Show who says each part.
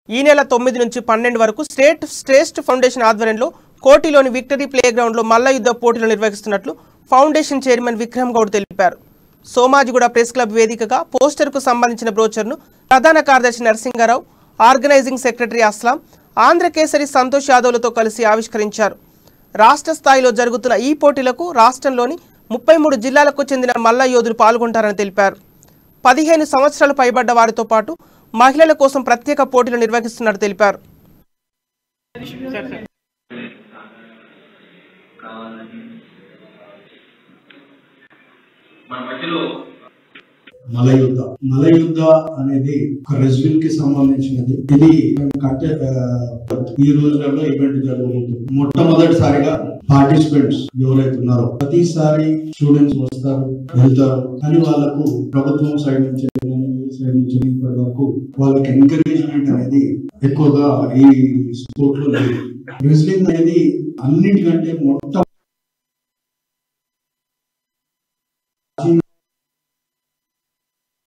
Speaker 1: ఈ నెల తొమ్మిది నుంచి పన్నెండు వరకు స్టేట్ శ్రేష్ఠ ఫౌండేషన్ ఆధ్వర్యంలో కోటిలోని విక్టరీ ప్లే గ్రౌండ్లో మల్ల యుద్ధ పోటీలు నిర్వహిస్తున్నట్లు ఫౌండేషన్ చైర్మన్ విక్రమ్ గౌడ్ తెలిపారు సోమాజిగూడ ప్రెస్ క్లబ్ వేదికగా పోస్టర్కు సంబంధించిన బ్రోచర్ను ప్రధాన కార్యదర్శి నరసింగారావు ఆర్గనైజింగ్ సెక్రటరీ అస్లాం ఆంధ్రకేసరి సంతోష్ యాదవ్లతో కలిసి ఆవిష్కరించారు రాష్ట్ర స్థాయిలో జరుగుతున్న ఈ పోటీలకు రాష్ట్రంలోని ముప్పై మూడు జిల్లాలకు చెందిన మల్ల యోధులు పాల్గొంటారని తెలిపారు పదిహేను సంవత్సరాలు పైబడ్డ వారితో పాటు మహిళల కోసం ప్రత్యేక పోటీలు నిర్వహిస్తున్నట్టు తెలిపారు
Speaker 2: మన మధ్యలో
Speaker 3: మలయుద్ధ మలయుద్ధ అనేది ఒక రెజ్యూమ్ కి సంబంధించినది ఇది కట్టే ఆ, ఈ రోజులలో ఈవెంట్ జరగబోతుంది మొట్టమొదటిసారిగా పార్టిసిపెంట్స్ ఎవరైతే ఉన్నారో ప్రతిసారి స్టూడెంట్స్ వస్తారు వెళ్తారు కానీ వాళ్ళకు ప్రభుత్వం సైడ్ నుంచి కానీ ఏ సైడ్ నుంచి ఇప్పటి వరకు వాళ్ళకి ఎంకరేజ్మెంట్ అనేది ఎక్కువగా ఈ స్పోర్ట్ లో లేదు రెజ్లింగ్ అనేది అన్నిటికంటే మొట్ట